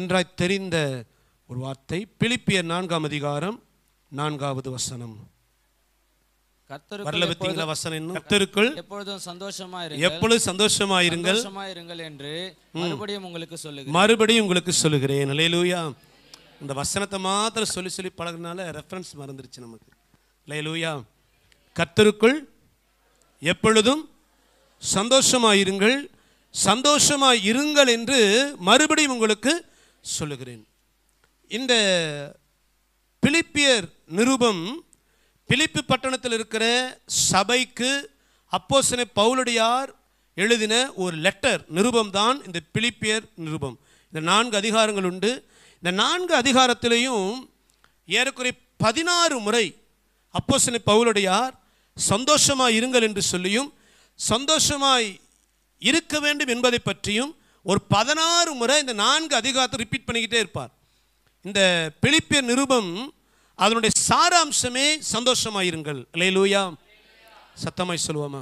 நன்றாய் தெரிந்த ஒரு வார்த்தை பிலிப்பியர் நான்காம் அதிகாரம் நான்காவது வசனம் கர்த்தருக்குள் வரல பத்தீங்களா வசனம் இன்னும் கர்த்தருக்குள் எப்பொழுதும் சந்தோஷமா இருங்கள் எப்பொழுது சந்தோஷமாயிருங்கள் சந்தோஷமா இருங்கள் என்று மறுபடியும் உங்களுக்கு சொல்லுகிறேன் மறுபடியும் உங்களுக்கு சொல்லுகிறேன் லேலூயா இந்த வசனத்தை மாத்திரம் சொல்லி சொல்லி பழகுனால ரெஃபரன்ஸ் மறந்துருச்சு நமக்கு லேலூயா கர்த்தருக்குள் எப்பொழுதும் சந்தோஷமாயிருங்கள் சந்தோஷமாய் இருங்கள் என்று மறுபடியும் உங்களுக்கு சொல்லுகிறேன் இந்த பிலிப்பியர் நிருபம் பிலிப்பி பட்டணத்தில் இருக்கிற சபைக்கு அப்போஸ்தலன் பவுலடியார் எழுதின ஒரு லெட்டர் நிருபம் தான் இந்த பிலிப்பியர் நிருபம் இந்த நான்கு அதிகாரங்கள் உண்டு இந்த நான்கு அதிகாரத்திலையும் ஏறக்குறைய பதினாறு முறை அப்போஸ்தலன் பவுலடியார் சந்தோஷமாய் இருங்கள் என்று சொல்லியும் சந்தோஷமாய் இருக்க வேண்டும் என்பதை பற்றியும் ஒரு பதினாறு முறை இந்த நான்கு அதிகாரத்தை ரிப்பீட் பண்ணிக்கிட்டே இருப்பார் இந்த பிலிப்பியர் நிருபம் அதனுடைய சாராம்சமே சந்தோஷமாயிருங்கள் லேலூயா சத்தமாய் சொல்லுவோமா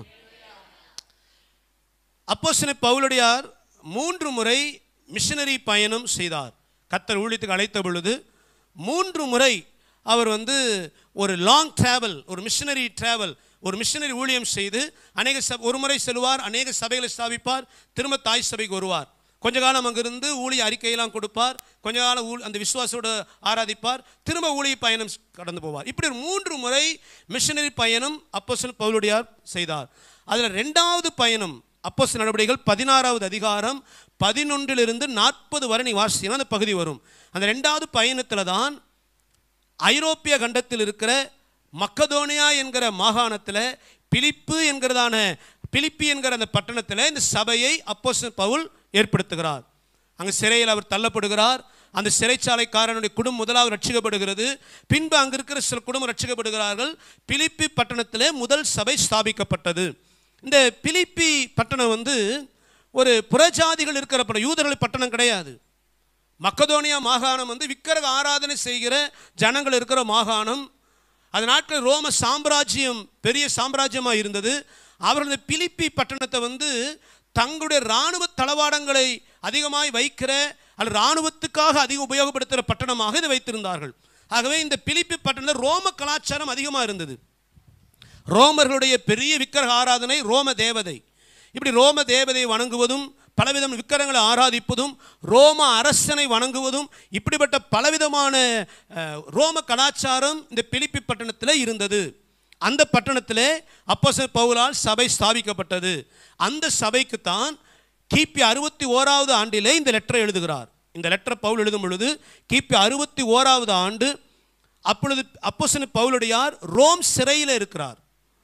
அப்போஸ்தலன் பவுலடியார் மூன்று முறை மிஷனரி பயணம் செய்தார் கத்தர் ஊழியத்துக்கு அழைத்த பொழுது மூன்று முறை அவர் வந்து ஒரு லாங் டிராவல் ஒரு மிஷனரி டிராவல் ஒரு மிஷனரி ஊழியம் செய்து அநேக சப ஒரு முறை செல்வார் அநேக சபைகளை ஸ்தாபிப்பார் திரும்ப தாய் சபைக்கு வருவார் கொஞ்ச காலம் அங்கிருந்து ஊழிய அறிக்கையெல்லாம் கொடுப்பார் கொஞ்ச காலம் ஊ அந்த விசுவாசோட ஆராதிப்பார் திரும்ப ஊழிய பயணம் கடந்து போவார் இப்படி ஒரு மூன்று முறை மிஷனரி பயணம் அப்போஸ்தலன் பவுலுடையார் செய்தார் அதில் ரெண்டாவது பயணம் அப்போஸ்தலர் நடவடிக்கைகள் பதினாறாவது அதிகாரம் பதினொன்றிலிருந்து நாற்பது வரை நீ வாசித்தீங்கன்னா அந்த பகுதி வரும் அந்த ரெண்டாவது பயணத்தில் தான் ஐரோப்பிய கண்டத்தில் இருக்கிற மக்கதோனியா என்கிற மாகாணத்தில் பிலிப்பு என்கிறதான பிலிப்பி என்கிற அந்த பட்டணத்தில் இந்த சபையை அப்போஸ்தலன் பவுல் ஏற்படுத்துகிறார் அங்கே சிறையில் அவர் தள்ளப்படுகிறார் அந்த சிறைச்சாலைக்காரனுடைய குடும்பம் முதலாவது ரட்சிக்கப்படுகிறது பின்பு அங்கே இருக்கிற சில குடும்பம் ரட்சிக்கப்படுகிறார்கள் பிலிப்பி பட்டணத்திலே முதல் சபை ஸ்தாபிக்கப்பட்டது இந்த பிலிப்பி பட்டணம் வந்து ஒரு புறஜாதிகள் இருக்கிற பட்டணம் யூதர்கள் பட்டணம் கிடையாது மக்கதோனியா மாகாணம் வந்து விக்கிரக ஆராதனை செய்கிற ஜனங்கள் இருக்கிற மாகாணம் அது நாட்கள் ரோம சாம்ராஜ்யம் பெரிய சாம்ராஜ்யமாக இருந்தது அவர்கள் இந்த பிலிப்பி பட்டணத்தை வந்து தங்களுடைய இராணுவ தளவாடங்களை அதிகமாய் வைக்கிற அல்லது இராணுவத்துக்காக அதிகம் உபயோகப்படுத்துகிற பட்டணமாக இதை வைத்திருந்தார்கள் ஆகவே இந்த பிலிப்பி பட்டணத்தில் ரோம கலாச்சாரம் அதிகமாக இருந்தது ரோமர்களுடைய பெரிய விக்கிரக ஆராதனை ரோம தேவதை இப்படி ரோம தேவதையை வணங்குவதும் பலவிதம் விக்கிரகங்களை ஆராதிப்பதும் ரோம அரசனை வணங்குவதும் இப்படிப்பட்ட பலவிதமான அஹ், ரோம கலாச்சாரம் இந்த பிலிப்பி பட்டணத்தில் இருந்தது அந்த பட்டணத்திலே அப்போஸ்தலர் பவுலால் சபை ஸ்தாபிக்கப்பட்டது அந்த சபைக்குத்தான் கிபி அறுபத்தி ஓராவது ஆண்டிலே இந்த லெட்டரை எழுதுகிறார் இந்த லெட்டரை பவுல் எழுதும் பொழுது கிபி அறுபத்தி ஓராவது ஆண்டு அப்பொழுது அப்போஸ்தலர் பவுலுடையார் ரோம் சிறையில் இருக்கிறார்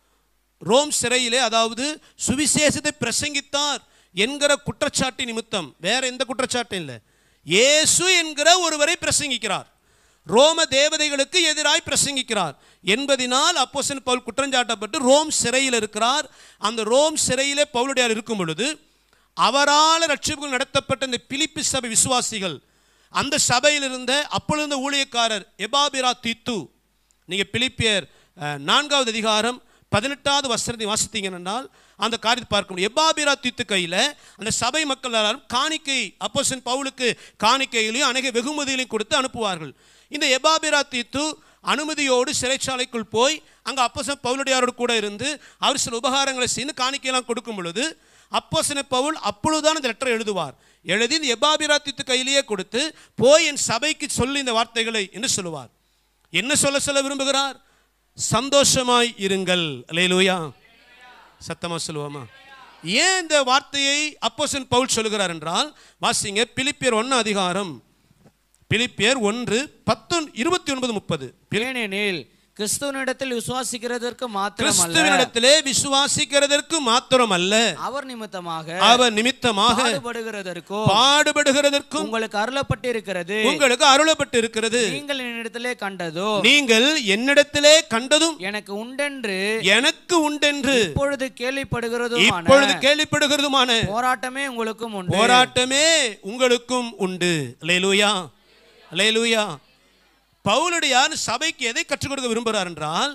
ரோம் சிறையிலே அதாவது சுவிசேஷத்தை பிரசங்கித்தார் என்கிற குற்றச்சாட்டு நிமித்தம் வேற எந்த குற்றச்சாட்டும் இல்லை இயேசு என்கிற ஒருவரை பிரசங்கிக்கிறார் ரோம தேவதைகளுக்கு எதிராய் பிரசங்கிக்கிறார் என்பதினால் அப்போஸ்தலன் பவுல் குற்றஞ்சாட்டப்பட்டு ரோம் சிறையில் இருக்கிறார் அந்த ரோம் சிறையிலே பவுலுடையார் இருக்கும் பொழுது அவரால் ரட்சிப்புகள் நடத்தப்பட்ட இந்த பிலிப்பி சபை விசுவாசிகள் அந்த சபையில் இருந்த அப்பொழுது இருந்த ஊழியக்காரர் எபாபிரா தீத்து நீங்கள் பிலிப்பியர் அஹ், நான்காவது அதிகாரம் பதினெட்டாவது வசனத்தை வாசித்தீங்கன்னா அந்த காரியத்தை பார்க்க முடியும் எபாபிரா தீத்து கையில் அந்த சபை மக்கள் எல்லாரும் காணிக்கை அப்போசன் பவுலுக்கு காணிக்கைகளையும் அநேக வெகுமதிகளையும் கொடுத்து அனுப்புவார்கள் இந்த எபாபிரா தீத்து அனுமதியோடு சிறைச்சாலைக்குள் போய் அங்கே அப்போசன் பவுலுடையாரோடு கூட இருந்து அவர் சில உபகாரங்களை செய்து காணிக்கையெல்லாம் கொடுக்கும் பொழுது அப்போசன பவுல் அப்பொழுதுதான் இந்த லெட்டரை எழுதுவார் எழுதி இந்த எபாபிராத்தித்து கையிலேயே கொடுத்து போய் என் சபைக்கு சொல்லி இந்த வார்த்தைகளை என்று சொல்லுவார் என்ன சொல்ல சொல்ல விரும்புகிறார் சந்தோஷமாய் இருங்கள் அல்லேலூயா சத்தமா சொல்லுவோமா ஏன் இந்த வார்த்தையை அப்போசன் பவுல் சொல்லுகிறார் என்றால் வாசிங்க பிலிப்பியர் ஒன்று அதிகாரம் பிலிப்பியர் ஒன்று பத்து இருபத்தி ஒன்பது முப்பது ஏனெனில் கிறிஸ்துவனிடத்தில் விசுவாசிக்கிறதற்கு மாத்திரமல்ல கிறிஸ்துவனிடத்திலே விசுவாசிக்கிறதற்கு மாத்திரம் அல்ல அவர் நிமித்தமாக அவர் நிமித்தமாக பாடுபடுகிறதற்கோ பாடுபடுகிறதற்கும் உங்களுக்கு அருளப்பட்டிருக்கிறது உங்களுக்கு அருளப்பட்டு இருக்கிறது நீங்கள் என்னிடத்திலே கண்டதோ நீங்கள் என்னிடத்திலே கண்டதும் எனக்கு உண்டென்று எனக்கு உண்டென்று இப்பொழுது கேள்விப்படுகிறதுமான இப்பொழுது கேள்விப்படுகிறதுமான போராட்டமே உங்களுக்கும் உண்டு போராட்டமே உங்களுக்கும் உண்டு லேலூயா லேலூயா பவுலுடையார் சபைக்கு எதை கற்றுக் கொடுக்க விரும்புகிறார் என்றால்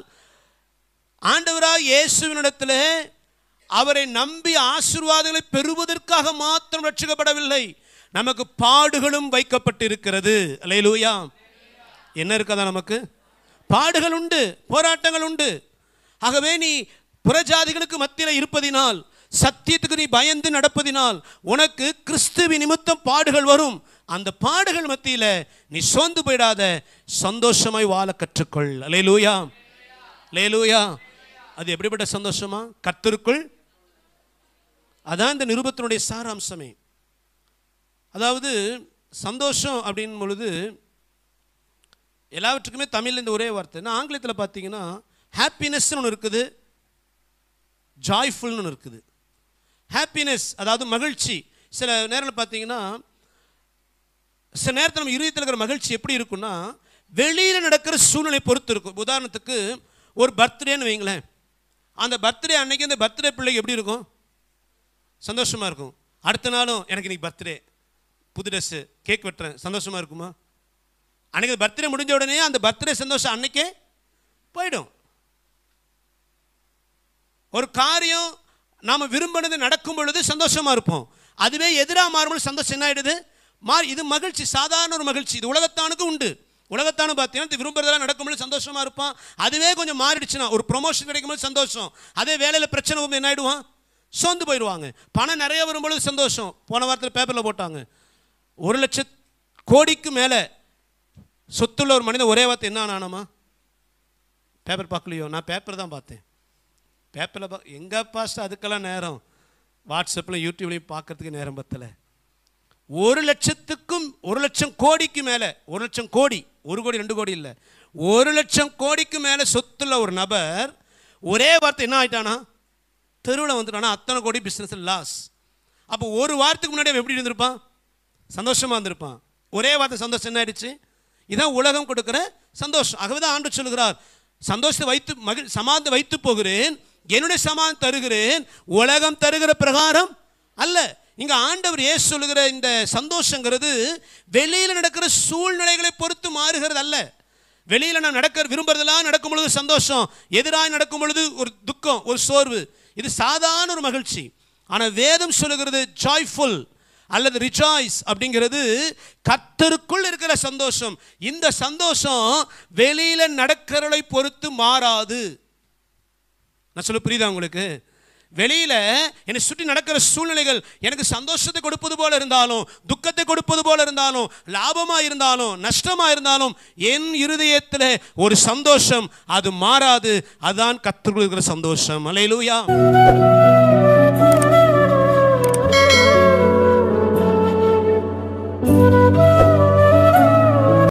ஆண்டவராக இயேசுவினிடத்தில் அவரை நம்பி ஆசீர்வாதங்களை பெறுவதற்காக மாத்திரம் ரட்சிக்கப்படவில்லை நமக்கு பாடுகளும் வைக்கப்பட்டிருக்கிறது அல்லேலூயா என்ன இருக்கதா நமக்கு பாடுகள் உண்டு போராட்டங்கள் உண்டு ஆகவே நீ புறஜாதிகளுக்கு மத்தியில் இருப்பதினால் சத்தியத்துக்கு நீ பயந்து நடப்பதினால் உனக்கு கிறிஸ்துவி நிமித்தம் பாடுகள் வரும் அந்த பாடுகள் மத்தியில் நீ சோர்ந்து போயிடாத சந்தோஷமாய் வாழ கற்றுக்கொள் அலேலூயா லேலூயா அது எப்படிப்பட்ட சந்தோஷமா கர்த்தருக்குள் அதான் இந்த நிருபத்தினுடைய சாராம்சமே அதாவது சந்தோஷம் அப்படின் பொழுது எல்லாவற்றுக்குமே தமிழில் இந்த ஒரே வார்த்தை நான் ஆங்கிலத்தில் பார்த்தீங்கன்னா ஹாப்பினஸ்னு ஒன்று இருக்குது ஜாய்ஃபுல்னு ஒன்று இருக்குது ஹாப்பினஸ் அதாவது மகிழ்ச்சி சில நேரத்தில் பார்த்தீங்கன்னா சில நேரத்தில் நம்ம இருதயத்தில் இருக்கிற மகிழ்ச்சி எப்படி இருக்குன்னா வெளியில் நடக்கிற சூழ்நிலை பொறுத்து இருக்கும் உதாரணத்துக்கு ஒரு பர்த்டேன்னு வைங்களேன் அந்த பர்த்டே அன்னைக்கு அந்த பர்த்டே பிள்ளைக்கு எப்படி இருக்கும் சந்தோஷமாக இருக்கும் அடுத்த நாளும் எனக்கு இன்னைக்கு பர்த்டே புது ட்ரெஸ்ஸு கேக் வெட்டுறேன் சந்தோஷமாக இருக்குமா அன்னைக்கு பர்த்டே முடிஞ்ச உடனே அந்த பர்த்டே சந்தோஷம் அன்னைக்கே போயிடும் ஒரு காரியம் நாம் விரும்பினது நடக்கும் பொழுது சந்தோஷமா இருப்போம் அதுவே எதிராக மாறும்போது சந்தோஷம் என்ன ஆயிடுது மாறி இது மகிழ்ச்சி சாதாரண ஒரு மகிழ்ச்சி இது உலகத்தானுக்கு உண்டு உலகத்தானு பார்த்தீங்கன்னா இது விரும்புறதெல்லாம் நடக்கும்போது சந்தோஷமா இருப்பான் அதுவே கொஞ்சம் மாறிடுச்சுன்னா ஒரு ப்ரொமோஷன் கிடைக்கும்போது சந்தோஷம் அதே வேலையில் பிரச்சனை வந்து என்ன ஆயிடுவான் சோர்ந்து போயிடுவாங்க பணம் நிறைய வரும்பொழுது சந்தோஷம் போன வாரத்தில் பேப்பரில் போட்டாங்க ஒரு லட்ச கோடிக்கு மேலே சொத்துள்ள ஒரு மனிதன் ஒரே வார்த்தை என்ன ஆனானாமா பேப்பர் பார்க்கலையோ நான் பேப்பர் தான் பார்த்தேன் பேப்பரில் பா எங்கே பாஸ்ட் அதுக்கெல்லாம் நேரம் வாட்ஸ்அப்பில் யூடியூப்லையும் பார்க்கறதுக்கு நேரம் பத்தலை ஒரு லட்சத்துக்கும் ஒரு லட்சம் கோடிக்கு மேலே ஒரு லட்சம் கோடி ஒரு கோடி ரெண்டு கோடி இல்லை ஒரு லட்சம் கோடிக்கு மேலே சொத்துள்ள ஒரு நபர் ஒரே வார்த்தை என்ன ஆயிட்டானா தெருவில் வந்துட்டானா அத்தனை கோடி பிஸ்னஸ் லாஸ் அப்போ ஒரு வாரத்துக்கு முன்னாடி அவன் எப்படி இருந்திருப்பான் சந்தோஷமாக இருந்திருப்பான் ஒரே வார்த்தை சந்தோஷம் என்ன ஆயிடுச்சு இதான் உலகம் கொடுக்குற சந்தோஷம் ஆகவே தான் ஆண்டு சொல்லுகிறார் சந்தோஷத்தை வைத்து மகிழ் சமாதத்தை வைத்து போகிறேன் என்னுடைய சமாதம் தருகிறேன் உலகம் தருகிற பிரகாரம் அல்ல இங்க ஆண்டவர் ஏசு சொல்லுகிற இந்த சந்தோஷங்கிறது வெளியில நடக்கிற சூழ்நிலைகளை பொறுத்து மாறுகிறது அல்ல வெளியில நான் நடக்க விரும்புறதெல்லாம் நடக்கும் பொழுது சந்தோஷம் எதிராக நடக்கும் பொழுது ஒரு துக்கம் ஒரு சோர்வு இது சாதாரண ஒரு மகிழ்ச்சி ஆனால் வேதம் சொல்லுகிறது ஜாய்ஃபுல் அல்லது ரிஜாய்ஸ் அப்படிங்கிறது கத்தருக்குள் இருக்கிற சந்தோஷம் இந்த சந்தோஷம் வெளியில நடக்கிறதை பொறுத்து மாறாது நான் சொல்ல புரியுதா உங்களுக்கு வெளியில என்னை சுற்றி நடக்கிற சூழ்நிலைகள் எனக்கு சந்தோஷத்தை கொடுப்பது போல இருந்தாலும் துக்கத்தை கொடுப்பது போல இருந்தாலும் லாபமா இருந்தாலும் நஷ்டமா இருந்தாலும் என் இருதயத்தில் ஒரு சந்தோஷம் அது மாறாது அதான் கத்தருக்குள் இருக்கிற சந்தோஷம் அலையிலூயா